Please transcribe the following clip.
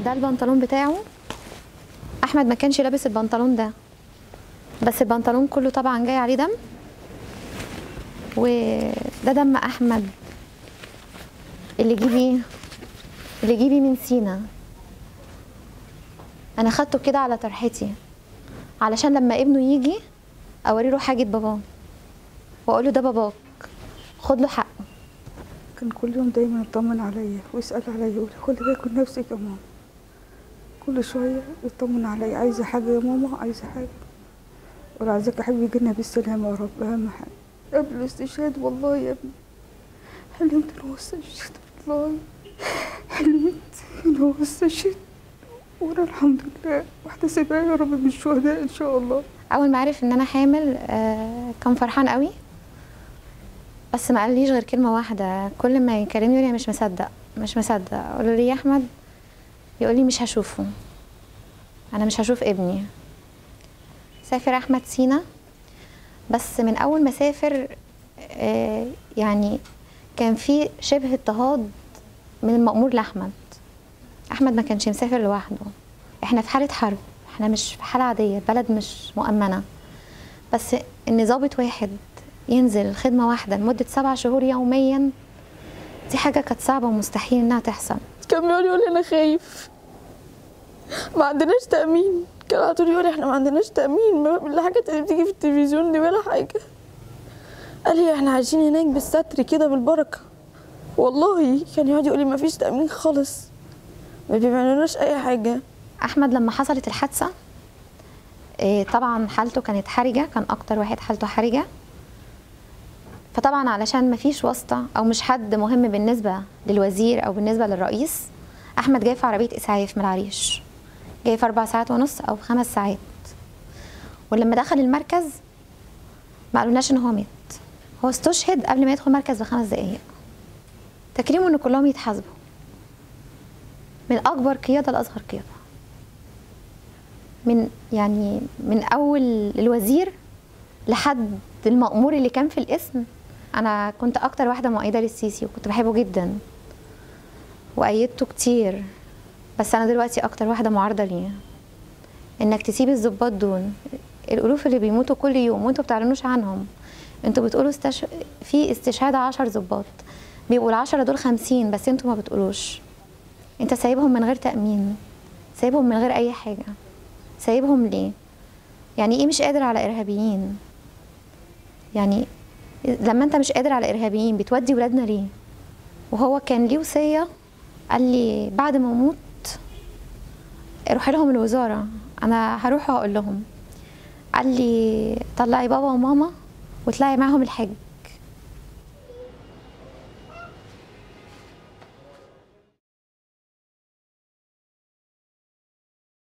ده البنطلون بتاعه احمد ما كانش لابس البنطلون ده بس البنطلون كله طبعا جاي عليه دم وده دم احمد اللي جيبي اللي جيبي من سينا انا خدته كده على طرحتي علشان لما ابنه يجي اوري له حاجه باباه واقول له ده باباك خد له حقه كان كل يوم دايما يطمن عليا ويسأل عليا يقول خلي بالك من نفسك يا ماما كل شوية يطمن عليا عايزة حاجة يا ماما عايزة حاجة ولا عايزاك يا حبيبي يجينا بالسلامة يا رب أهم حاجة قبل الاستشهاد والله يا ابني حلمت إن هو استشهد والله حلمت إن هو استشهد وأنا الحمد لله واحتسبها يا رب من الشهداء إن شاء الله اول ما عرف ان انا حامل آه، كان فرحان قوي بس ما قاليش غير كلمه واحده كل ما يكلمني يقول لي مش مصدق مش مصدق اقول له ليه يا احمد يقول لي مش هشوفه انا مش هشوف ابني سافر احمد سينا بس من اول ما سافر آه، يعني كان في شبه اضطهاد من المأمور لاحمد احمد ما كانش مسافر لوحده احنا في حاله حرب احنا مش في حاله عاديه البلد مش مؤمنه بس ان ضابط واحد ينزل خدمه واحده لمده سبع شهور يوميا دي حاجه كانت صعبه ومستحيل انها تحصل كان بيقعد يقول لي انا خايف ما عندناش تأمين كان على طول يقول لي احنا ما عندناش تأمين ما- الحاجات اللي بتيجي في التلفزيون دي ولا حاجة قال لي احنا عايشين هناك بالستر كده بالبركة والله كان يقعد يقول لي ما فيش تأمين خالص ما بيعملوناش أي حاجة احمد لما حصلت الحادثه إيه، طبعا حالته كانت حرجه كان اكتر واحد حالته حرجه فطبعا علشان مفيش واسطه او مش حد مهم بالنسبه للوزير او بالنسبه للرئيس احمد جاي في عربيه اسعاف من العريش جاي في اربع ساعات ونص او خمس ساعات ولما دخل المركز ما قالولناش ان هو مات هو استشهد قبل ما يدخل المركز بخمس دقايق تكريمه ان كلهم يتحاسبوا من اكبر قياده لاصغر قياده من يعني من اول الوزير لحد المأمور اللي كان في الاسم انا كنت اكتر واحده مؤيده للسيسي وكنت بحبه جدا وايدته كتير بس انا دلوقتي اكتر واحده معارضه ليه انك تسيب الضباط دول الالوف اللي بيموتوا كل يوم وانتوا بتعلنوش عنهم انتوا بتقولوا استش... في استشهاد عشر ضباط بيبقوا العشرة دول خمسين بس انتوا ما بتقولوش انت سايبهم من غير تأمين سايبهم من غير اي حاجة سايبهم ليه يعني ايه مش قادر على ارهابيين يعني لما انت مش قادر على ارهابيين بتودي ولادنا ليه وهو كان ليه وصية قال لي بعد ما اموت روحي لهم الوزارة انا هروح واقول لهم قال لي طلعي بابا وماما وطلعي معاهم الحج